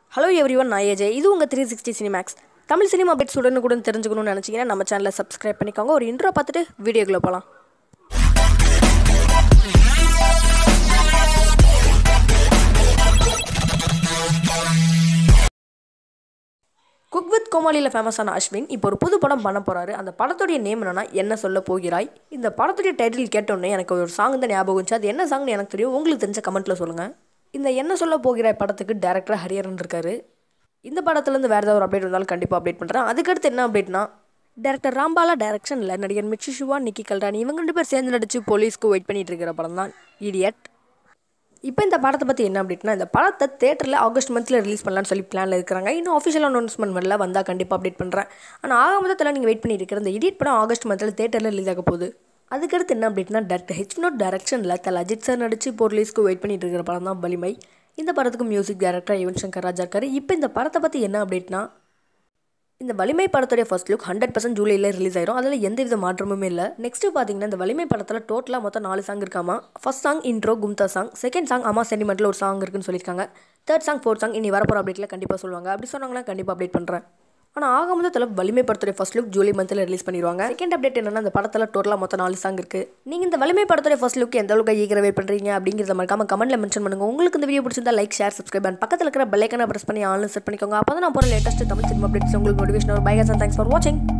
hello everyone நான் AJ இது உங்கள் three sixty Cinemax Tamil cinema updates உடனுக்குடன் தெரிஞ்சுக்கணும்னு நினச்சிங்கன்னா நம்ம சேனலை சப்ஸ்கிரைப் பண்ணிக்கோங்க ஒரு இன்ட்ரோ பார்த்துட்டு வீடியோக்குள்ளே போகலாம் குக் வித் கோமாளியில் ஃபேமஸான அஸ்வின் இப்போ ஒரு புது படம் பண்ண போகிறாரு அந்த படத்துடைய நேம் என்னன்னா என்ன சொல்ல போகிறாய் இந்த படத்துடைய டைட்டில் கேட்டோன்னே எனக்கு ஒரு சாங் தான் ஞாபகம் வந்துச்சு அது என்ன சாங்னு எனக்கு தெரியும் உங்களுக்கு தெரிஞ்ச கமெண்ட்டில் சொல்லுங்கள் இந்த என்ன சொல்ல போகிறாய் படத்துக்கு டேரக்டர் ஹரியரன் இருக்காரு இந்த படத்துலேருந்து வேறு ஏதாவது ஒரு அப்டேட் வந்தாலும் கண்டிப்பாக அப்டேட் பண்ணுறேன் அதுக்கடுத்து என்ன அப்டேட்னா டேரக்டர் ராம்பாலா டைரக்ஷனில் நடிகர் மிச்சி சிவா நிக்கி கல்ராணி இவங்க ரெண்டு பேர் சேர்ந்து நடித்து போலீஸ்க்கு வெயிட் பண்ணிட்டு இருக்கிற படம் தான் இடியட் இப்போ இந்த படத்தை பற்றி என்ன அப்படின்னா இந்த படத்தை தேட்டரில் ஆகஸ்ட் மந்தில் ரிலீஸ் பண்ணலாம்னு சொல்லி பிளானில் இருக்கிறாங்க இன்னும் அஃபிஷியல் அனௌன்ஸ்மெண்ட் வரல வந்தால் கண்டிப்பாக அப்டேட் பண்ணுறேன் ஆனால் ஆக மொத்தத்தில் நீங்கள் வெயிட் பண்ணிட்டு இருக்கிற இந்த இடியட் படம் ஆகஸ்ட் மந்தில் தேட்டரில் ரிலீஸ் ஆக போகுது அதுக்கடுத்து என்ன அப்படின்னா டேரக்டர் ஹெச் நோட் டேரக்ஷனில் தல அஜித் சார் நடித்து போலீஸ்க்கு வெயிட் பண்ணிட்டு இருக்கிற படம் தான் வலிமை இந்த படத்துக்கு மியூசிக் டைரக்டர் யுவன் சங்கர் ராஜா இருக்காரு இப்போ இந்த படத்தை பற்றி என்ன அப்டேட்னா இந்த வலிமை படத்துடைய ஃபர்ஸ்ட் லுக் ஹண்ட்ரட் பர்சன்ட் ஜூலையில் ரிலீஸ் ஆயிரும் அதில் எந்த வித மாற்றமுமே இல்லை நெக்ஸ்ட் பார்த்தீங்கன்னா இந்த வலிமை படத்தில் டோட்டலாக மொத்தம் நாலு சாங் இருக்காமா ஃபர்ஸ்ட் சாங் இன்ட்ரோ கும்தா சாங் செகண்ட் சாங் அம்மா சென்டிமெண்ட்டில் ஒரு சாங் இருக்குன்னு சொல்லியிருக்காங்க தேர்ட் சாங் ஃபோர்த் சாங் இனி வரப்போகிற அப்டேட்டில் கண்டிப்பாக சொல்லுவாங்க அப்படி சொன்னாங்கன்னா கண்டிப்பாக அப்டேட் பண்ணுறேன் ஆனால் ஆக மொத்தத்தில் வலிமை படத்துடைய ஃபர்ஸ்ட் லுக் ஜூலை மந்தில் ரிலீஸ் பண்ணிடுவாங்க செகண்ட் அப்டேட் என்னன்னா அந்த படத்தில் டோட்டலாக மொத்தம் நாலு சாங் இருக்குது நீங்கள் இந்த வலிமை படத்துடைய ஃபர்ஸ்ட் லுக் எந்த அளவுக்கு ஈகர வெயிட் பண்ணுறீங்க அப்படிங்கிறத மறக்காம கமெண்ட்டில் மென்ஷன் பண்ணுங்க உங்களுக்கு இந்த வீடியோ பிடிச்சிருந்தா லைக் ஷேர் சப்ஸ்கிரைப் அண்ட் பக்கத்தில் இருக்கிற பெல்லைக்கனை ப்ரெஸ் பண்ணி ஆன்லைன் செட் பண்ணிக்கோங்க அப்போ தான் நான் போகிற லேட்டஸ்ட் தமிழ் சினிமா அப்டேட்ஸ் உங்களுக்கு நோட்டிஃபிகேஷன் வரும் பை தேங்க்ஸ் ஃபார் வாட்சிங்